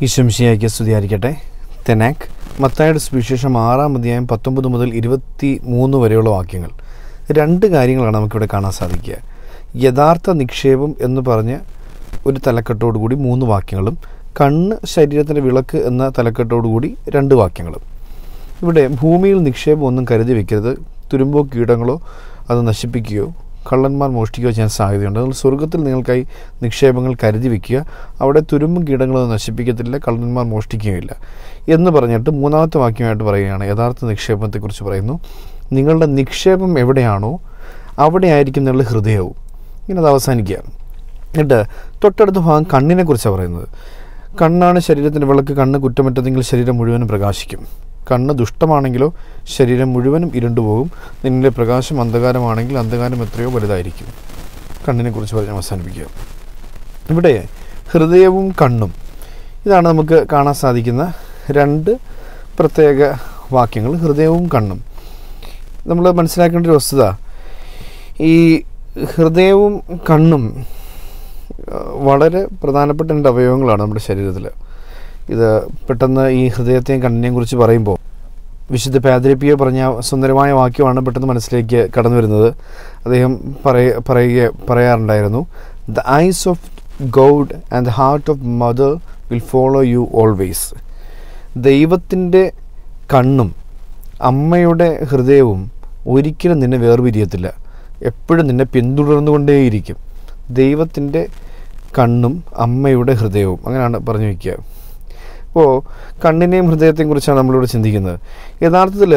ഈശംശിയായിക്ക് സ്തുതിയായിരിക്കട്ടെ തെനാക്ക് മത്തായുടെ സുവിശേഷം ആറാം അധ്യായം പത്തൊമ്പത് മുതൽ ഇരുപത്തി മൂന്ന് വരെയുള്ള വാക്യങ്ങൾ രണ്ട് കാര്യങ്ങളാണ് നമുക്കിവിടെ കാണാൻ സാധിക്കുക യഥാർത്ഥ നിക്ഷേപം എന്ന് പറഞ്ഞ ഒരു തലക്കെട്ടോടുകൂടി മൂന്ന് വാക്യങ്ങളും കണ്ണ് ശരീരത്തിൻ്റെ വിളക്ക് എന്ന തലക്കെട്ടോടുകൂടി രണ്ട് വാക്യങ്ങളും ഇവിടെ ഭൂമിയിൽ നിക്ഷേപം ഒന്നും കരുതി വെക്കരുത് തുരുമ്പോ കീടങ്ങളോ അത് നശിപ്പിക്കുകയോ കള്ളന്മാർ മോഷ്ടിക്കുകയോ ചെയ്യാൻ സാധ്യതയുണ്ട് അതുകൊണ്ട് സ്വർഗത്തിൽ നിങ്ങൾക്കായി നിക്ഷേപങ്ങൾ കരുതി വെക്കുക അവിടെ തുരുമ്പും കീടങ്ങളും നശിപ്പിക്കത്തില്ല കള്ളന്മാർ മോഷ്ടിക്കുകയില്ല എന്ന് പറഞ്ഞിട്ട് മൂന്നാമത്തെ വാക്യമായിട്ട് പറയുകയാണ് യഥാർത്ഥ നിക്ഷേപത്തെക്കുറിച്ച് പറയുന്നു നിങ്ങളുടെ നിക്ഷേപം എവിടെയാണോ അവിടെ ആയിരിക്കും നിങ്ങളുടെ ഹൃദയവും ഇങ്ങനെ അത് അവസാനിക്കുക എന്നിട്ട് തൊട്ടടുത്ത ഭാഗം കണ്ണിനെ കുറിച്ചാണ് പറയുന്നത് കണ്ണാണ് ശരീരത്തിൻ്റെ വിളക്ക് കണ്ണ് കുറ്റമറ്റതെങ്കിൽ ശരീരം മുഴുവനും പ്രകാശിക്കും കണ്ണ് ദുഷ്ടമാണെങ്കിലോ ശരീരം മുഴുവനും ഇരുണ്ടുപോകും നിന്നിലെ പ്രകാശം അന്ധകാരമാണെങ്കിൽ അന്ധകാരം എത്രയോ വലുതായിരിക്കും കണ്ണിനെ കുറിച്ച് പറഞ്ഞ് അവസാനിപ്പിക്കുക ഇവിടെ ഹൃദയവും കണ്ണും ഇതാണ് നമുക്ക് കാണാൻ സാധിക്കുന്ന രണ്ട് പ്രത്യേക വാക്യങ്ങൾ ഹൃദയവും കണ്ണും നമ്മൾ മനസ്സിലാക്കേണ്ട ഒരു വസ്തുത ഈ ഹൃദയവും കണ്ണും ആ, വളരെ പ്രധാനപ്പെട്ട രണ്ട് അവയവങ്ങളാണ് നമ്മുടെ ശരീരത്തിൽ ഇത് പെട്ടെന്ന് ഈ ഹൃദയത്തെയും കണ്ണിനെയും കുറിച്ച് പറയുമ്പോൾ വിശുദ്ധ പാദ്രിപ്പിയെ പറഞ്ഞ സുന്ദരമായ വാക്യമാണ് പെട്ടെന്ന് മനസ്സിലേക്ക് കടന്നു വരുന്നത് അദ്ദേഹം പറയ പറയുക പറയാറുണ്ടായിരുന്നു the eyes of God and the heart of mother will follow you always ദൈവത്തിൻ്റെ കണ്ണും അമ്മയുടെ ഹൃദയവും ഒരിക്കലും നിന്നെ വേർപിരിയത്തില്ല എപ്പോഴും നിന്നെ പിന്തുടർന്നുകൊണ്ടേയിരിക്കും ദൈവത്തിൻ്റെ കണ്ണും അമ്മയുടെ ഹൃദയവും അങ്ങനെയാണ് പറഞ്ഞു വയ്ക്കുക അപ്പോൾ കണ്ണിനെയും ഹൃദയത്തെയും കുറിച്ചാണ് നമ്മളിവിടെ ചിന്തിക്കുന്നത് യഥാർത്ഥത്തിൽ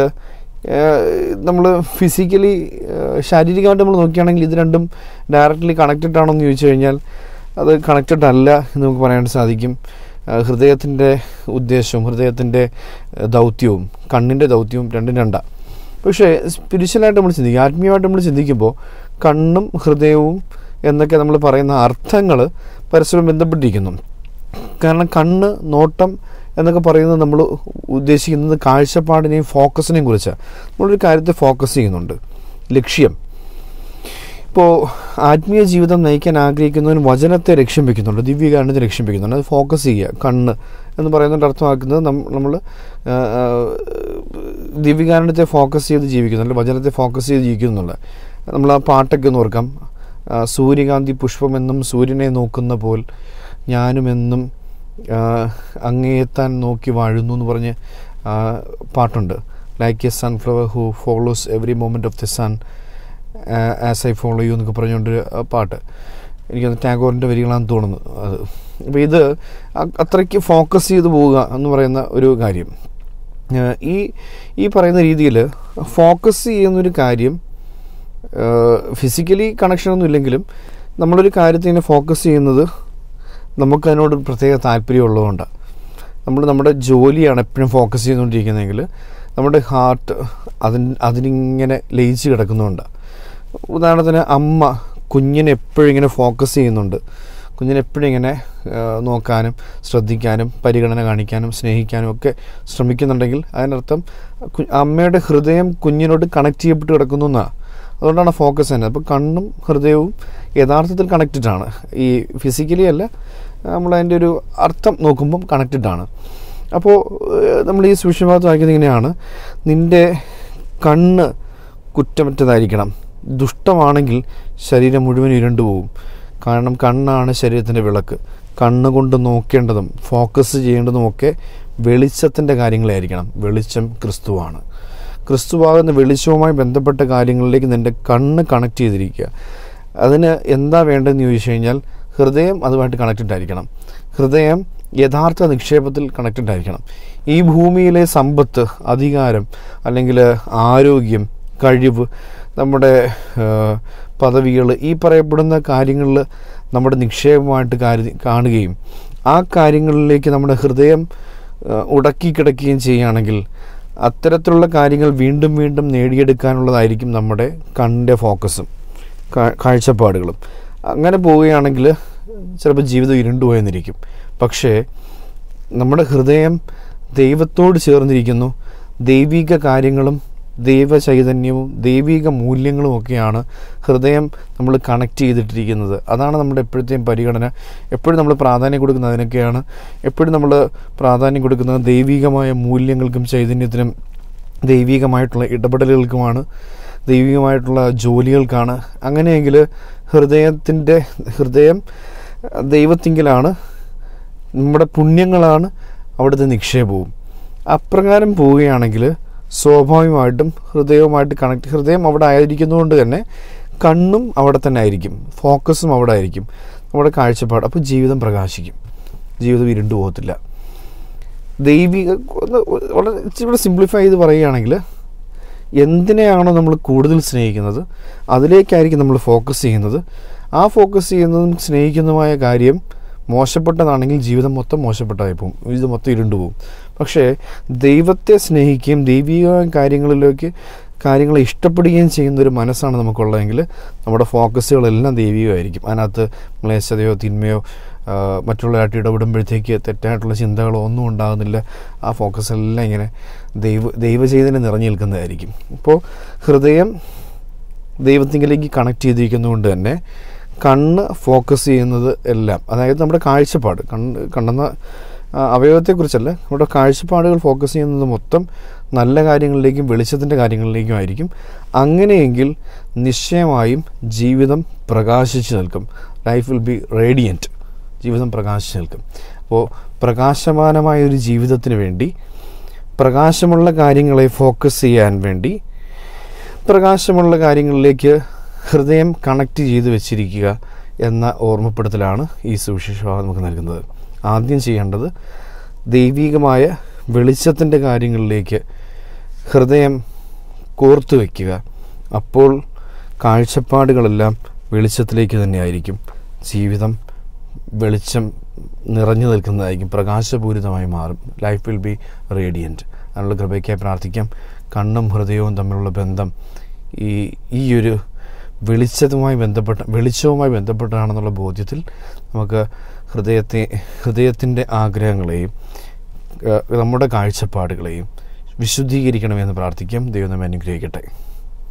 നമ്മൾ ഫിസിക്കലി ശാരീരികമായിട്ട് നമ്മൾ നോക്കുകയാണെങ്കിൽ ഇത് രണ്ടും ഡയറക്റ്റ്ലി കണക്റ്റഡ് ആണോ എന്ന് ചോദിച്ചു കഴിഞ്ഞാൽ അത് കണക്റ്റഡ് അല്ല എന്ന് നമുക്ക് പറയാൻ സാധിക്കും ഹൃദയത്തിൻ്റെ ഉദ്ദേശവും ഹൃദയത്തിൻ്റെ ദൗത്യവും കണ്ണിൻ്റെ ദൗത്യവും രണ്ടും രണ്ടാണ് പക്ഷേ സ്പിരിച്വലായിട്ട് നമ്മൾ ചിന്തിക്കും ആത്മീയമായിട്ട് നമ്മൾ ചിന്തിക്കുമ്പോൾ കണ്ണും ഹൃദയവും എന്നൊക്കെ നമ്മൾ പറയുന്ന അർത്ഥങ്ങൾ പരസ്പരം ബന്ധപ്പെട്ടിരിക്കുന്നു കാരണം കണ്ണ് നോട്ടം എന്നൊക്കെ പറയുന്നത് നമ്മൾ ഉദ്ദേശിക്കുന്നത് കാഴ്ചപ്പാടിനെയും ഫോക്കസിനെയും കുറിച്ചാണ് നമ്മളൊരു കാര്യത്തെ ഫോക്കസ് ചെയ്യുന്നുണ്ട് ലക്ഷ്യം ഇപ്പോൾ ആത്മീയ ജീവിതം നയിക്കാൻ ആഗ്രഹിക്കുന്നവൻ വചനത്തെ ലക്ഷ്യം വെക്കുന്നുണ്ട് ദിവ്യകാരണത്തെ ലക്ഷ്യം വെക്കുന്നുണ്ട് അത് ഫോക്കസ് ചെയ്യുക കണ്ണ് എന്ന് പറയുന്നതിൻ്റെ അർത്ഥമാക്കുന്നത് നമ്മൾ ദിവ്യകാരണത്തെ ഫോക്കസ് ചെയ്ത് ജീവിക്കുന്നുണ്ട് വചനത്തെ ഫോക്കസ് ചെയ്ത് ജീവിക്കുന്നുള്ള നമ്മൾ ആ പാട്ടൊക്കെ ഒന്ന് ഓർക്കാം ആ, സൂര്യകാന്തി പുഷ്പമെന്നും സൂര്യനെ നോക്കുന്ന പോൽ ഞാനുമെന്നും ആ, അങ്ങേയെത്താൻ നോക്കി വാഴുന്നു എന്ന് പറഞ്ഞ് ആ, പാട്ടുണ്ട് like a sunflower who follows every moment of the sun as I follow you എന്നൊക്കെ പറഞ്ഞുകൊണ്ടൊരു ആ, പാട്ട് എനിക്കത് ടാഗോറിൻ്റെ വരികളാണെന്ന് തോന്നുന്നു അത് അപ്പോൾ ഇത് അ- അത്രയ്ക്ക് ഫോക്കസ് ചെയ്ത് പോവുക എന്ന് പറയുന്ന ഒരു കാര്യം ആ, ഈ ഈ പറയുന്ന രീതിയിൽ ഫോക്കസ് ചെയ്യുന്നൊരു കാര്യം ഫിസിക്കലി കണക്ഷനൊന്നും ഇല്ലെങ്കിലും നമ്മളൊരു കാര്യത്തെ ഇങ്ങനെ ഫോക്കസ് ചെയ്യുന്നത് നമുക്ക് അതിനോട് ഒരു പ്രത്യേക താല്പര്യമുള്ളതുകൊണ്ടാണ് നമ്മൾ നമ്മുടെ ജോലിയാണ് എപ്പോഴും ഫോക്കസ് ചെയ്തുകൊണ്ടിരിക്കുന്നതെങ്കിൽ നമ്മുടെ ഹാർട്ട് അതിന് അതിനിങ്ങനെ ലയിച്ച് കിടക്കുന്നുണ്ട് ഉദാഹരണത്തിന് അമ്മ കുഞ്ഞിനെ എപ്പോഴും ഇങ്ങനെ ഫോക്കസ് ചെയ്യുന്നുണ്ട് കുഞ്ഞിനെ എപ്പോഴും ഇങ്ങനെ ആ, നോക്കാനും ശ്രദ്ധിക്കാനും പരിഗണന കാണിക്കാനും സ്നേഹിക്കാനും ഒക്കെ ശ്രമിക്കുന്നുണ്ടെങ്കിൽ അതിനർത്ഥം കു- അമ്മയുടെ ഹൃദയം കുഞ്ഞിനോട് കണക്ട് ചെയ്യപ്പെട്ട് കിടക്കുന്നു എന്നാണ് അതുകൊണ്ടാണ് ഫോക്കസ് തന്നെ അപ്പോൾ കണ്ണും ഹൃദയവും യഥാർത്ഥത്തിൽ കണക്റ്റഡ് ആണ് ഈ ഫിസിക്കലി അല്ല നമ്മൾ അതിൻ്റെ ഒരു അർത്ഥം നോക്കുമ്പം കണക്റ്റഡ് ആണ് അപ്പോൾ ഏഹ്, നമ്മൾ ഈ സുവിശേഷഭാഗത്ത് വായിക്കുന്നത് ഇങ്ങനെയാണ് നിൻ്റെ കണ്ണ് കുറ്റമറ്റതായിരിക്കണം ദുഷ്ടമാണെങ്കിൽ ശരീരം മുഴുവൻ ഇരുണ്ടു പോകും കാരണം കണ്ണാണ് ശരീരത്തിൻ്റെ വിളക്ക് കണ്ണുകൊണ്ട് നോക്കേണ്ടതും ഫോക്കസ് ചെയ്യേണ്ടതുമൊക്കെ വെളിച്ചത്തിൻ്റെ കാര്യങ്ങളായിരിക്കണം വെളിച്ചം ക്രിസ്തുവാണ് ക്രിസ്തുവാകുന്ന വെളിച്ചവുമായി ബന്ധപ്പെട്ട കാര്യങ്ങളിലേക്ക് നിൻ്റെ കണ്ണ് കണക്ട് ചെയ്തിരിക്കുക അതിന് എന്താ വേണ്ടതെന്ന് ചോദിച്ചു കഴിഞ്ഞാൽ ഹൃദയം അതുമായിട്ട് കണക്റ്റഡ് ആയിരിക്കണം ഹൃദയം യഥാർത്ഥ നിക്ഷേപത്തിൽ കണക്റ്റഡ് ആയിരിക്കണം ഈ ഭൂമിയിലെ സമ്പത്ത് അധികാരം അല്ലെങ്കിൽ ആരോഗ്യം കഴിവ് നമ്മുടെ പദവികൾ ഈ പറയപ്പെടുന്ന കാര്യങ്ങളിൽ നമ്മുടെ നിക്ഷേപമായിട്ട് കാര്യം കാണുകയും ആ കാര്യങ്ങളിലേക്ക് നമ്മുടെ ഹൃദയം ആ, ഉടക്കി കിടക്കുകയും ചെയ്യുകയാണെങ്കിൽ അത്തരത്തിലുള്ള കാര്യങ്ങൾ വീണ്ടും വീണ്ടും നേടിയെടുക്കാനുള്ളതായിരിക്കും നമ്മുടെ കണ്ണിൻ്റെ ഫോക്കസും കാ- കാഴ്ചപ്പാടുകളും അങ്ങനെ പോവുകയാണെങ്കിൽ ചിലപ്പോൾ ജീവിതം ഇരുണ്ടുപോയെന്നിരിക്കും പക്ഷേ നമ്മുടെ ഹൃദയം ദൈവത്തോട് ചേർന്നിരിക്കുന്നു ദൈവിക കാര്യങ്ങളും ദൈവ ചൈതന്യവും ദൈവിക മൂല്യങ്ങളും ഒക്കെയാണ് ഹൃദയം നമ്മൾ കണക്ട് ചെയ്തിട്ടിരിക്കുന്നത് അതാണ് നമ്മുടെ എപ്പോഴത്തെയും പരിഗണന എപ്പോഴും നമ്മൾ പ്രാധാന്യം കൊടുക്കുന്നത് അതിനൊക്കെയാണ് എപ്പോഴും നമ്മൾ പ്രാധാന്യം കൊടുക്കുന്നത് ദൈവികമായ മൂല്യങ്ങൾക്കും ചൈതന്യത്തിനും ദൈവികമായിട്ടുള്ള ഇടപെടലുകൾക്കുമാണ് ദൈവികമായിട്ടുള്ള ജോലികൾക്കാണ് അങ്ങനെയെങ്കിൽ ഹൃദയത്തിൻ്റെ ഹൃദയം ദൈവത്തിങ്കിലാണ് നമ്മുടെ പുണ്യങ്ങളാണ് അവിടുത്തെ നിക്ഷേപവും അപ്രകാരം പോവുകയാണെങ്കിൽ സ്വാഭാവികമായിട്ടും ഹൃദയവുമായിട്ട് കണക്ട് ഹൃദയം അവിടെ ആയിരിക്കുന്നതുകൊണ്ട് തന്നെ കണ്ണും അവിടെ തന്നെ ആയിരിക്കും ഫോക്കസും അവിടെ ആയിരിക്കും നമ്മുടെ കാഴ്ചപ്പാട് അപ്പോൾ ജീവിതം പ്രകാശിക്കും ജീവിതം ഇരുണ്ടു പോകത്തില്ല ദൈവിക ഒന്ന് വളരെ ഇച്ചിരി സിംപ്ലിഫൈ ചെയ്ത് പറയുകയാണെങ്കിൽ എന്തിനെയാണോ നമ്മൾ കൂടുതൽ സ്നേഹിക്കുന്നത് അതിലേക്കായിരിക്കും നമ്മൾ ഫോക്കസ് ചെയ്യുന്നത് ആ ഫോക്കസ് ചെയ്യുന്നതും സ്നേഹിക്കുന്നതുമായ കാര്യം മോശപ്പെട്ടതാണെങ്കിൽ ജീവിതം മൊത്തം മോശപ്പെട്ടതായി പോകും ഇത് മൊത്തം ഇരുണ്ടു പോകും പക്ഷേ ദൈവത്തെ സ്നേഹിക്കുകയും ദൈവിക കാര്യങ്ങളിലേക്ക് കാര്യങ്ങളെ ഇഷ്ടപ്പെടുകയും ചെയ്യുന്ന ഒരു മനസ്സാണ് നമുക്കുള്ളതെങ്കിൽ നമ്മുടെ ഫോക്കസുകളെല്ലാം ദൈവികമായിരിക്കും അതിനകത്ത് ക്ലേശതയോ തിന്മയോ ആ, മറ്റുള്ളവരായിട്ട് ഇടപെടുമ്പോഴത്തേക്ക് തെറ്റായിട്ടുള്ള ചിന്തകളോ ഒന്നും ഉണ്ടാകുന്നില്ല ആ ഫോക്കസ് എല്ലാം ഇങ്ങനെ ദൈവ ദൈവചൈതന്യം നിറഞ്ഞു നിൽക്കുന്നതായിരിക്കും അപ്പോൾ ഹൃദയം ദൈവത്തിങ്കിലേക്ക് കണക്ട് ചെയ്തിരിക്കുന്നതുകൊണ്ട് തന്നെ കണ്ണ് ഫോക്കസ് ചെയ്യുന്നത് എല്ലാം അതായത് നമ്മുടെ കാഴ്ചപ്പാട് കണ്ണ് കണ്ണെന്ന ആ, അവയവത്തെക്കുറിച്ചല്ല നമ്മുടെ കാഴ്ചപ്പാടുകൾ ഫോക്കസ് ചെയ്യുന്നത് മൊത്തം നല്ല കാര്യങ്ങളിലേക്കും വെളിച്ചത്തിൻ്റെ കാര്യങ്ങളിലേക്കും ആയിരിക്കും അങ്ങനെയെങ്കിൽ നിശ്ചയമായും ജീവിതം പ്രകാശിച്ചു നിൽക്കും ലൈഫ് വിൽ ബി റേഡിയൻറ്റ് ജീവിതം പ്രകാശിച്ചു നിൽക്കും അപ്പോൾ പ്രകാശമാനമായ ഒരു ജീവിതത്തിന് വേണ്ടി പ്രകാശമുള്ള കാര്യങ്ങളെ ഫോക്കസ് ചെയ്യാൻ വേണ്ടി പ്രകാശമുള്ള കാര്യങ്ങളിലേക്ക് ഹൃദയം കണക്ട് ചെയ്ത് വെച്ചിരിക്കുക എന്ന ഓർമ്മപ്പെടുത്തലാണ് ഈ സുവിശേഷഭാഗം നമുക്ക് നൽകുന്നത് ആദ്യം ചെയ്യേണ്ടത് ദൈവികമായ വെളിച്ചത്തിൻ്റെ കാര്യങ്ങളിലേക്ക് ഹൃദയം കോർത്തു വയ്ക്കുക അപ്പോൾ കാഴ്ചപ്പാടുകളെല്ലാം വെളിച്ചത്തിലേക്ക് തന്നെയായിരിക്കും ജീവിതം വെളിച്ചം നിറഞ്ഞു നിൽക്കുന്നതായിരിക്കും പ്രകാശപൂരിതമായി മാറും ലൈഫ് വിൽ ബി റേഡിയൻറ്റ് അതിനുള്ള കൃപയ്ക്കായി പ്രാർത്ഥിക്കാം കണ്ണും ഹൃദയവും തമ്മിലുള്ള ബന്ധം ഈ ഈ ഒരു വെളിച്ചതുമായി ബന്ധപ്പെട്ട വെളിച്ചവുമായി ബന്ധപ്പെട്ടാണെന്നുള്ള ബോധ്യത്തിൽ നമുക്ക് ഹൃദയത്തെ ഹൃദയത്തിൻ്റെ ആഗ്രഹങ്ങളെയും ഏഹ്, നമ്മുടെ കാഴ്ചപ്പാടുകളെയും വിശുദ്ധീകരിക്കണമെന്ന് പ്രാർത്ഥിക്കാം ദൈവം നമ്മെ അനുഗ്രഹിക്കട്ടെ